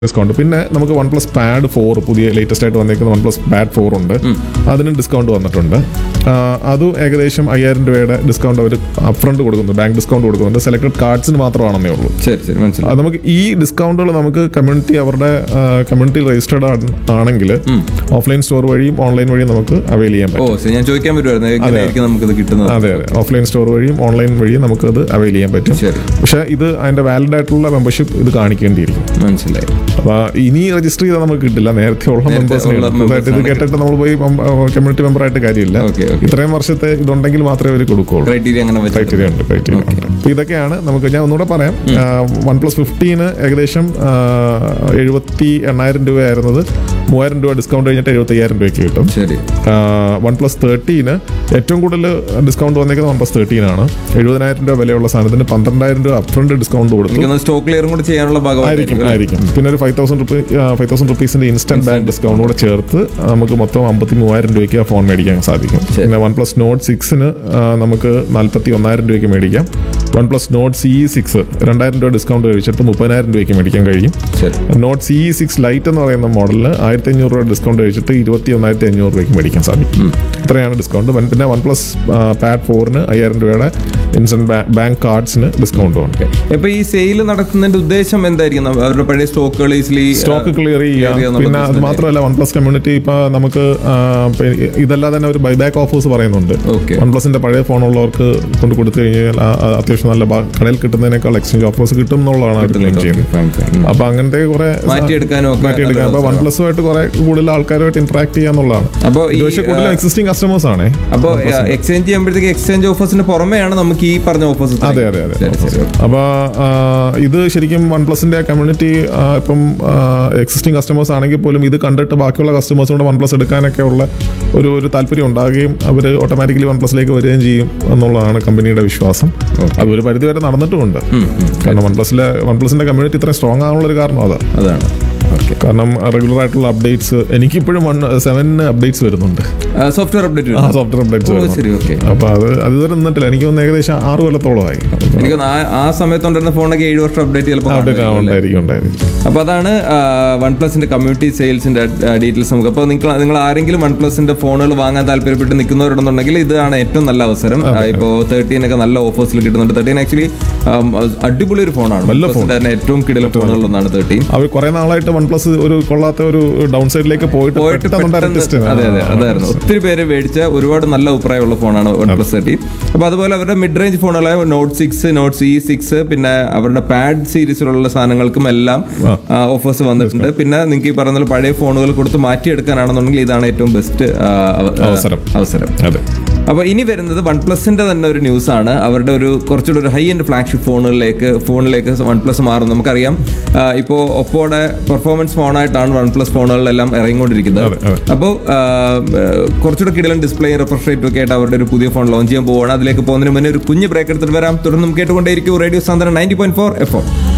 Discount പിന്നെ നമുക്ക് OnePlus Pad four പുതിയ ലേറ്റസ്റ്റ് ആയിട്ട് വന്നേക്കുന്ന വൺ പ്ലസ് പാഡ് ഫോർ ഉണ്ട് അതിനും ഡിസ്കൗണ്ട് വന്നിട്ടുണ്ട് ആ, അതും ഏകദേശം അയ്യായിരം രൂപയുടെ ഡിസ്കൗണ്ട് അവർ അപ്രണ്ട് കൊടുക്കുന്നുണ്ട് ബാങ്ക് ഡിസ്കൗണ്ട് കൊടുക്കുന്നുണ്ട് സെലക്ടഡ് കാർഡ്സിന് മാത്രമാണെന്നേ ഉള്ളൂ ശരി ശരി മനസ്സിലായി അത് നമുക്ക് ഈ ഡിസ്കൗണ്ടുകൾ നമുക്ക് കമ്മ്യൂണിറ്റി അവരുടെ കമ്മ്യൂണിറ്റി രജിസ്റ്റേർഡ് ആണെങ്കിൽ ഓഫ്ലൈൻ സ്റ്റോർ വഴിയും ഓൺലൈൻ വഴിയും നമുക്ക് അവൈൽ ചെയ്യാൻ പറ്റും ഓ ശരി ഞാൻ ചോദിക്കാൻ പറ്റുമായിരുന്നു എങ്ങനെയായിരിക്കും നമുക്കിത് കിട്ടുന്നത് അതെ അതെ ഓഫ്ലൈൻ സ്റ്റോർ വഴിയും ഓൺലൈൻ വഴിയും നമുക്ക് അത് അവൈൽ ചെയ്യാൻ പറ്റും ശരി പക്ഷെ ഇത് അതിന്റെ വാലിഡ് ആയിട്ടുള്ള മെമ്പർഷിപ്പ് ഇത് കാണിക്കേണ്ടിയിരിക്കും മനസ്സിലായി അപ്പൊ ഇനി രജിസ്റ്റർ ചെയ്താൽ നമുക്ക് കിട്ടില്ല നേരത്തെ ഉള്ള നേരത്തെ മെമ്പേഴ്സിനെ ഉള്ള അതായത് ഇത് members കേട്ടിട്ട് നമ്മൾ പോയി കമ്മ്യൂണിറ്റി മെമ്പർ ആയിട്ട് കാര്യമില്ല ഓക്കെ ഓക്കെ ഇത്രയും വർഷത്തെ ഇതുണ്ടെങ്കിൽ മാത്രമേ അവർ കൊടുക്കുകയുള്ളൂ ക്രൈറ്റീരിയ അങ്ങനെ വെച്ചിട്ട് ക്രൈറ്റീരിയ ഉണ്ട് ക്രൈറ്റീരിയ ഉണ്ട് അപ്പൊ ഇതൊക്കെയാണ് നമുക്ക് ഞാൻ ഒന്നുകൂടെ പറയാം വൺ പ്ലസ് ഫിഫ്റ്റീന് ഏകദേശം എഴുപത്തി എണ്ണായിരം രൂപയായിരുന്നത് മൂവായിരം രൂപ ഡിസ്കൗണ്ട് കഴിഞ്ഞിട്ട് എഴുപത്തി അയ്യായിരം രൂപയ്ക്ക് കിട്ടും ശരി വൺ പ്ലസ് തേർട്ടീന് ഏറ്റവും കൂടുതൽ ഡിസ്കൗണ്ട് വന്നേക്കുന്നത് വൺ പ്ലസ് തേർട്ടീൻ ആണ് എഴുപതിനായിരം രൂപ വിലയുള്ള സാധനത്തിന് പന്ത്രണ്ടായിരം രൂപ അപ്രണ്ട് ഡിസ്കൗണ്ട് കൊടുത്തു എനിക്കൊന്ന് സ്റ്റോക്ക് ക്ലിയറും കൂടി ചെയ്യാനുള്ള ആയിരിക്കും ഭാഗമായിരിക്കും ആയിരിക്കും പിന്നെ ഒരു five thousand rupee five thousand റുപ്പീസിന്റെ ഇൻസ്റ്റന്റ് ബാങ്ക് ഡിസ്കൗണ്ട് കൂടെ ചേർത്ത് നമുക്ക് മൊത്തം അമ്പത്തി മൂവായിരം രൂപയ്ക്ക് ആ ഫോൺ മേടിക്കാൻ സാധിക്കും ശരി. പിന്നെ വൺ പ്ലസ് നോട്ട് സിക്സിന് നമുക്ക് നാൽപ്പത്തി ഒന്നായിരം രൂപയ്ക്ക് മേടിക്കാം OnePlus Nord C six രണ്ടായിരം രൂപ ഡിസ്കൗണ്ട് കഴിച്ചിട്ട് മുപ്പതിനായിരം രൂപയ്ക്ക് മേടിക്കാൻ കഴിയും ശരി നോട്ട് സി സിക്സ് ലൈറ്റ് എന്ന് പറയുന്ന മോഡലിന് ആയിരത്തി അഞ്ഞൂറ് രൂപ ഡിസ്കൗണ്ട് കഴിച്ചിട്ട് ഇരുപത്തി ഒന്നായിരത്തി അഞ്ഞൂറ് രൂപയ്ക്ക് മേടിക്കാൻ സാധിക്കും ഇത്രയാണ് ഡിസ്കൗണ്ട് പിന്നെ വൺ പ്ലസ് പാഡ് ഫോറിന് അയ്യായിരം രൂപയുടെ ഇൻസ്റ്റന്റ് ബാങ്ക് കാർഡ്സിന് ഡിസ്കൗണ്ട് ഉണ്ട് ഇപ്പൊ ഈ സെയിൽ നടത്തുന്നതിന്റെ ഉദ്ദേശം എന്തായിരിക്കും നമ്മ- അവരുടെ പഴയ സ്റ്റോക്കുകൾ ഈസിലി സ്റ്റോക്ക് ക്ലിയർ ചെയ്യാം ചെയ്യാന്നുള്ള പിന്നെ അത് business മാത്രമല്ല വൺ പ്ലസ് കമ്മ്യൂണിറ്റി ഇപ്പൊ നമുക്ക് ആ, പി- ഇതല്ലാതെ തന്നെ ഒരു ബൈബാക്ക് ഓഫേഴ്സ് പറയുന്നുണ്ട് ഓക്കെ വൺ പ്ലസിന്റെ പഴയ ഫോണുള്ളവർക്ക് കൊണ്ട് കൊടുത്തു കഴിഞ്ഞാൽ ആ- ആ അത്യാവശ്യം നല്ല ബാ- കടയിൽ കിട്ടുന്നതിനേക്കാൾ എക്സ്ചേഞ്ച് ഓഫേഴ്സ് കിട്ടും എന്നുള്ളതാണ് അവർ ക്ലെയിം ചെയ്യുന്നത് അപ്പൊ അങ്ങനത്തെ കുറെ മാറ്റിയെടുക്കാനും ഒക്കെ മാറ്റിയെടുക്കാം അപ്പൊ വൺ പ്ലസുമായിട്ട് കുറെ കൂടുതൽ ആൾക്കാരുമായിട്ട് ഇന്ററാക്ട് ചെയ്യാന്നുള്ളതാണ് അപ്പൊ ഈ ഇത് പക്ഷേ കൂടുതൽ എക്സിസ്റ്റിംഗ് കസ്റ്റമേഴ്സ് ആണേ അപ്പൊ എക്സ്ചേഞ്ച് ചെയ്യുമ്പോഴത്തേക്ക് എക്സ്ചേഞ്ച് ഓഫേഴ്സിന് പുറമെയാണ് നമുക്ക് ഈ പറഞ്ഞ ഓഫേഴ്സ് അതെ അതെ അതെ ശരി ശരി അപ്പൊ ആ, ഇത് ശരിക്കും വൺ പ്ലസിന്റെ കമ്മ്യൂണിറ്റി ഇപ്പം എക്സിസ്റ്റിംഗ് കസ്റ്റമേഴ്സ് ആണെങ്കിൽ പോലും ഇത് കണ്ടിട്ട് ബാക്കിയുള്ള കസ്റ്റമേഴ്സ് കൂടെ വൺ പ്ലസ് എടുക്കാനൊക്കെ ഉള്ള ഒരു ഒരു താല്പര്യം ഉണ്ടാകുകയും അവർ ഓട്ടോമാറ്റിക്കലി വൺ പ്ലസിലേക്ക് വരികയും ചെയ്യും എന്നുള്ളതാണ് കമ്പനിയുടെ വിശ്വാസം അത് ഒരു പരിധി വരെ നടന്നിട്ടുമുണ്ട് കാരണം വൺ പ്ലസിലെ വൺ പ്ലസിന്റെ കമ്മ്യൂണിറ്റി ഇത്ര സ്ട്രോങ് ആകാനുള്ള ഒരു കാരണം അതാണ് അതാണ് ഓക്കെ കാരണം റെഗുലർ ആയിട്ടുള്ള അപ്ഡേറ്റ്സ് എനിക്കിപ്പോഴും വൺ സെവനിന് അപ്ഡേറ്റ്സ് വരുന്നുണ്ട് സോഫ്റ്റ്വെയർ അപ്ഡേറ്റ് ആ സോഫ്റ്റ്വെയർ അപ്ഡേറ്റ്സ് ഓ വരുന്നുണ്ട് ശരി ഓക്കെ അപ്പൊ അത് അത് ഇതുവരെ നിന്നിട്ടില്ല എനിക്ക് തോന്നുന്നു ഏകദേശം ആറ് കൊല്ലത്തോളമായി എനിക്ക് തോന്നുന്നു ആ- ആ സമയത്തുണ്ടായിരുന്ന ഫോണൊക്കെ ഏഴ് വർഷം അപ്ഡേറ്റ് ചിലപ്പോൾ അപ്ഡേറ്റ് ഉണ്ടായിരിക്കും ഉണ്ടായിരിക്കും അപ്പൊ അതാണ് വൺ പ്ലസിന്റെ കമ്മ്യൂണിറ്റി സെയിൽസിന്റെ ഡീറ്റെയിൽസ് നമുക്ക് അപ്പോൾ നിങ്ങൾ നിങ്ങൾ ആരെങ്കിലും വൺ പ്ലസിന്റെ ഫോണുകൾ വാങ്ങാൻ താല്പര്യപ്പെട്ട് നിൽക്കുന്നവരുണ്ടെന്നുണ്ടെങ്കിൽ ഇതാണ് ഏറ്റവും നല്ല അവസരം ഇപ്പോൾ തേർട്ടീൻ ഒക്കെ നല്ല ഓഫേഴ്സിൽ കിട്ടുന്നുണ്ട് തേർട്ടീൻ ആക്ച്വലി അടിപൊളി ഒരു ഫോണാണ് നല്ല OnePlus ന്റെ തന്നെ ഏറ്റവും കിടില ഫോണുകളിലൊന്നാണ് തേർട്ടീൻ അവർ കുറെ നാളായിട്ട് വൺ പ്ലസ് ഒരു കൊള്ളാത്ത ഒരു ഡൗൺ സൈഡിലേക്ക് പോയിട്ട് പോയിട്ട് പെട്ടെന്നുണ്ടായ പെട്ടെന്ന് twist. അതെ അതെ അതായിരുന്നു ഒത്തിരി പേര് മേടിച്ച ഒരുപാട് നല്ല അഭിപ്രായമുള്ള ഫോണാണ് വൺ പ്ലസ് തേർട്ടി അപ്പൊ അതുപോലെ അവരുടെ മിഡ് റേഞ്ച് ഫോണുകളായ Nord six Nord C six പിന്നെ അവരുടെ പാഡ് സീരീസിലുള്ള സാധനങ്ങൾക്കും എല്ലാം ഓഫേഴ്സ് വന്നിട്ടുണ്ട് പിന്നെ നിങ്ങൾക്ക് ഈ പറയുന്ന പോലെ പഴയ ഫോണുകൾ കൊടുത്ത് മാറ്റിയെടുക്കാനാണെന്നുണ്ടെങ്കിൽ ഇതാണ് ഏറ്റവും ബെസ്റ്റ് അവസരം. അവസരം അതെ അപ്പോൾ ഇനി വരുന്നത് വൺ പ്ലസിന്റെ തന്നെ ഒരു ന്യൂസ് ആണ് അവരുടെ ഒരു കുറച്ചുകൂടി ഒരു ഹൈ എൻഡ് ഫ്ലാഗ്ഷിപ്പ് ഫോണുകളിലേക്ക് ഫോണിലേക്ക് വൺ പ്ലസ് മാറും നമുക്കറിയാം ഇപ്പോൾ ഒപ്പോയുടെ പെർഫോമൻസ് ഫോണായിട്ടാണ് വൺ പ്ലസ് ഫോണുകളിലെല്ലാം ഇറങ്ങിക്കൊണ്ടിരിക്കുന്നത് അതെ, അതെ. അപ്പോൾ കുറച്ചുകൂടെ കിടലൻ ഡിസ്പ്ലേ റിഫ്രഷ് റേറ്റ് ഒക്കെ ആയിട്ട് അവരുടെ ഒരു പുതിയ ഫോൺ ലോഞ്ച് ചെയ്യാൻ പോവുകയാണ് അതിലേക്ക് പോകുന്നതിന് മുന്നേ ഒരു കുഞ്ഞ് ബ്രേക്ക് എടുത്തിട്ട് വരാം തുടർന്ന് നമുക്ക് കേട്ടുകൊണ്ടേയിരിക്കും radio Santhwanam ninety point four F